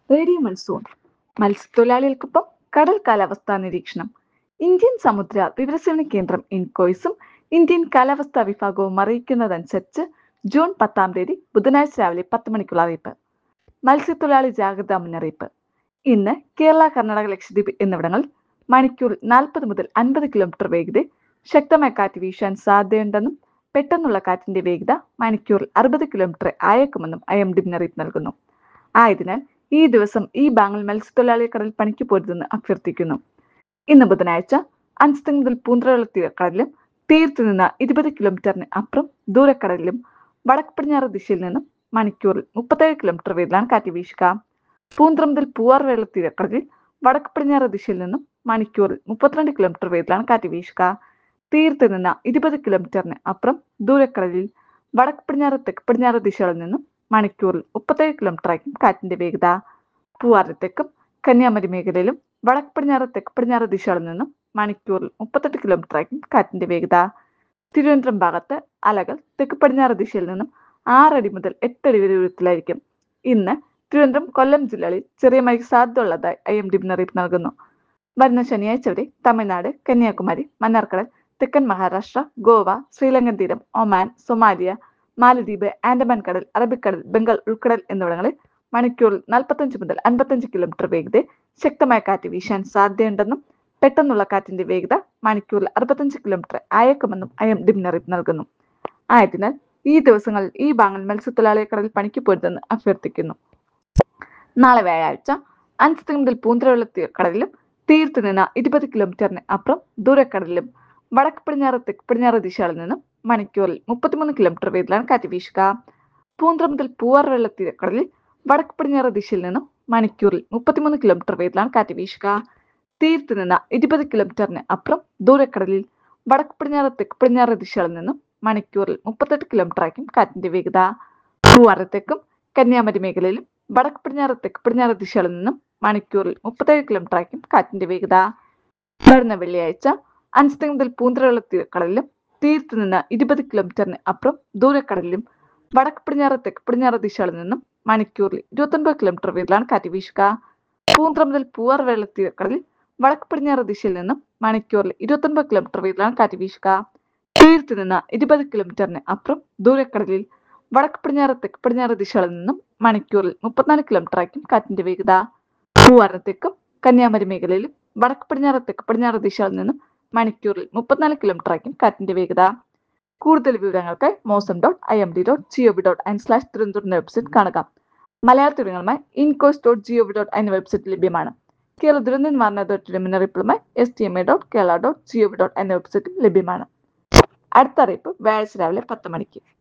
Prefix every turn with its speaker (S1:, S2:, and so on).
S1: radio monsoon മത്സ്യത്തൊഴിലാളികൾക്കൊപ്പം കടൽ കാലാവസ്ഥാ നിരീക്ഷണം ഇന്ത്യൻ സമുദ്ര വിവരസേവന കേന്ദ്രം ഇൻകോയ്സും ഇന്ത്യൻ കാലാവസ്ഥാ വിഭാഗവും അറിയിക്കുന്നതനുസരിച്ച് ജൂൺ പത്താം തീയതി ബുധനാഴ്ച രാവിലെ പത്ത് മണിക്കുള്ള അറിയിപ്പ് മത്സ്യത്തൊഴിലാളി ജാഗ്രതാ മുന്നറിയിപ്പ് ഇന്ന് കേരള കർണാടക ലക്ഷദ്വീപ് എന്നിവിടങ്ങളിൽ മണിക്കൂറിൽ നാൽപ്പത് മുതൽ അൻപത് കിലോമീറ്റർ വേഗതയിൽ ശക്തമായ കാറ്റ് വീശാൻ സാധ്യതയുണ്ടെന്നും പെട്ടെന്നുള്ള കാറ്റിന്റെ വേഗത മണിക്കൂറിൽ അറുപത് കിലോമീറ്റർ ആയേക്കുമെന്നും ഐ എം ഡി മുന്നറിയിപ്പ് നൽകുന്നു ആയതിനാൽ ഈ ദിവസം ഈ ബാങ്ങിൽ മത്സ്യത്തൊഴിലാളിയെ കടൽ പണിക്ക് പോരുതെന്ന് അഭ്യർത്ഥിക്കുന്നു ഇന്ന് ബുധനാഴ്ച അഞ്ച് മുതൽ പൂന്തറയുള്ള തീരക്കടലിലും തീരത്തു നിന്ന് ഇരുപത് കിലോമീറ്ററിന് അപ്പുറം ദൂരക്കടലിലും വടക്ക് പടിഞ്ഞാറ് ദിശയിൽ നിന്നും മണിക്കൂറിൽ മുപ്പത്തേഴ് കിലോമീറ്റർ വേഗത്തിലാണ് കാറ്റ് വീശുക പൂന്തറ മുതൽ പൂവാർ വെള്ള തീരക്കടലിൽ വടക്ക് പടിഞ്ഞാറ് ദിശയിൽ നിന്നും മണിക്കൂറിൽ മുപ്പത്തിരണ്ട് കിലോമീറ്റർ വേഗത്തിലാണ് കാറ്റ് വീശുക തീരത്ത് നിന്ന് ഇരുപത് കിലോമീറ്ററിന് അപ്പുറം ദൂരക്കടലിൽ വടക്ക് പടിഞ്ഞാറ് തെക്ക് പടിഞ്ഞാറ് ദിശകളിൽ നിന്നും മണിക്കൂറിൽ മുപ്പത്തേഴ് കിലോമീറ്റർ ആയിരിക്കും കാറ്റിന്റെ വേഗത പൂവാരത്തേക്കും കന്യാകുമാരി മേഖലയിലും വടക്ക് പടിഞ്ഞാറ് തെക്ക് പടിഞ്ഞാറ് ദിശകളിൽ നിന്നും മണിക്കൂറിൽ മുപ്പത്തെട്ട് കിലോമീറ്റർ ആയിരിക്കും കാറ്റിന്റെ വേഗത തിരുവനന്തപുരം ഭാഗത്ത് അലകൾ തെക്ക് പടിഞ്ഞാറ് ദിശയിൽ നിന്നും ആറടി മുതൽ എട്ടടി വരെ ഉയരത്തിലായിരിക്കും ഇന്ന് തിരുവനന്തപുരം കൊല്ലം ജില്ലകളിൽ ചെറിയ മഴയ്ക്ക് സാധ്യതയുള്ളതായി ഐ എം ഡി മുന്നറിയിപ്പ് നൽകുന്നു വരുന്ന ശനിയാഴ്ച വരെ തമിഴ്നാട് കന്യാകുമാരി മന്നാർക്കടൽ തെക്കൻ മഹാരാഷ്ട്ര ഗോവ ശ്രീലങ്കൻ തീരം ഒമാൻ സൊമാലിയ മാലദ്വീപ് ആൻഡമാൻ കടൽ അറബിക്കടൽ ബംഗാൾ ഉൾക്കടൽ എന്നിവിടങ്ങളിൽ മണിക്കൂറിൽ നാൽപ്പത്തഞ്ച് മുതൽ അൻപത്തഞ്ച് കിലോമീറ്റർ വേഗതയിൽ ശക്തമായ കാറ്റ് വീശാൻ സാധ്യതയുണ്ടെന്നും പെട്ടെന്നുള്ള കാറ്റിന്റെ വേഗത മണിക്കൂറിൽ അറുപത്തഞ്ച് കിലോമീറ്റർ ആയേക്കുമെന്നും ഐ എം ഡി മുന്നറിയിപ്പ് നൽകുന്നു ആയതിനാൽ ഈ ദിവസങ്ങളിൽ ഈ ബാങ്ങിൽ മത്സ്യത്തൊഴിലാളിയെ കടലിൽ പണിക്ക് പോരുതെന്ന് അഭ്യർത്ഥിക്കുന്നു നാളെ വ്യാഴാഴ്ച അഞ്ച് മുതൽ പൂന്തറയുള്ള കടലിലും തീരത്ത് നിന്ന് ഇരുപത് കിലോമീറ്ററിന് അപ്പുറം ദൂരക്കടലിലും വടക്ക് പടിഞ്ഞാറ് തെക്ക് പടിഞ്ഞാറ് ദിശകളിൽ നിന്നും മണിക്കൂറിൽ മുപ്പത്തിമൂന്ന് കിലോമീറ്റർ വേഗത്തിലാണ് കാറ്റ് വീശുക പൂന്തറ മുതൽ പൂവാർ വെള്ള തീരക്കടലിൽ വടക്ക് പടിഞ്ഞാറ് ദിശയിൽ നിന്നും മണിക്കൂറിൽ മുപ്പത്തിമൂന്ന് കിലോമീറ്റർ വേഗത്തിലാണ് കാറ്റ് വീശുക തീരത്ത് നിന്ന് ഇരുപത് കിലോമീറ്ററിന് അപ്പുറം ദൂരക്കടലിൽ വടക്ക് പടിഞ്ഞാറ് തെക്ക് പടിഞ്ഞാറ് ദിശകളിൽ നിന്നും മണിക്കൂറിൽ മുപ്പത്തെട്ട് കിലോമീറ്റർ ആയിരിക്കും കാറ്റിന്റെ വേഗത പൂവാറത്തേക്കും കന്യാകുമാരി മേഖലയിലും വടക്ക് പടിഞ്ഞാറ് തെക്ക് പടിഞ്ഞാറ് ദിശകളിൽ നിന്നും മണിക്കൂറിൽ മുപ്പത്തേഴ് കിലോമീറ്റർ ആയിരിക്കും കാറ്റിന്റെ വേഗത വരുന്ന വെള്ളിയാഴ്ച അഞ്ച് മുതൽ പൂന്തറയുള്ള കടലിലും തീരത്ത് നിന്ന് ഇരുപത് കിലോമീറ്ററിന് അപ്പുറം ദൂരക്കടലിലും വടക്ക് പടിഞ്ഞാറ് തെക്ക് പടിഞ്ഞാറ് ദിശകളിൽ നിന്നും മണിക്കൂറിൽ ഇരുപത്തൊൻപത് കിലോമീറ്റർ വേഗത്തിലാണ് കാറ്റ് വീശുക പൂന്തറ മുതൽ പൂവാർ വെള്ള തീരക്കടലിൽ വടക്ക് പടിഞ്ഞാറ് ദിശയിൽ നിന്നും മണിക്കൂറിൽ ഇരുപത്തൊൻപത് കിലോമീറ്റർ വേഗത്തിലാണ് കാറ്റ് വീശുക തീരത്ത് നിന്ന് ഇരുപത് കിലോമീറ്ററിന് അപ്പുറം ദൂരക്കടലിൽ വടക്ക് പടിഞ്ഞാറ് തെക്ക് പടിഞ്ഞാറ് ദിശകളിൽ നിന്നും മണിക്കൂറിൽ മുപ്പത്തിനാല് കിലോമീറ്റർ ആയിരിക്കും കാറ്റിന്റെ വേഗത പൂവാറത്തേക്കും കന്യാകുമാരി മേഖലയിലും വടക്ക് പടിഞ്ഞാറ് തെക്ക് പടിഞ്ഞാറ് ദിശകളിൽ നിന്നും മണിക്കൂറിൽ മുപ്പത്തിനാല് കിലോമീറ്റർ ആയിരിക്കും കാറ്റിന്റെ വേഗത കൂടുതൽ വിവരങ്ങൾക്ക് mausam dot I M D dot gov dot in slash Thiruvananthapuram എന്ന വെബ്സൈറ്റ് കാണുക മലയാള വിവരങ്ങളുമായി ഇൻകോസ് ഡോട്ട് ജിഒവി ഡോട്ട് എന്ന വെബ്സൈറ്റ് ലഭ്യമാണ് കേരള ദുരന്ത നിവാരണ അതോറിറ്റിയുടെ മുന്നറിയിപ്പുകളുമായി S T M A dot Kerala dot gov dot എന്ന വെബ്സൈറ്റിൽ ലഭ്യമാണ് അടുത്ത അറിയിപ്പ് വ്യാഴാഴ്ച രാവിലെ പത്ത് മണിക്ക്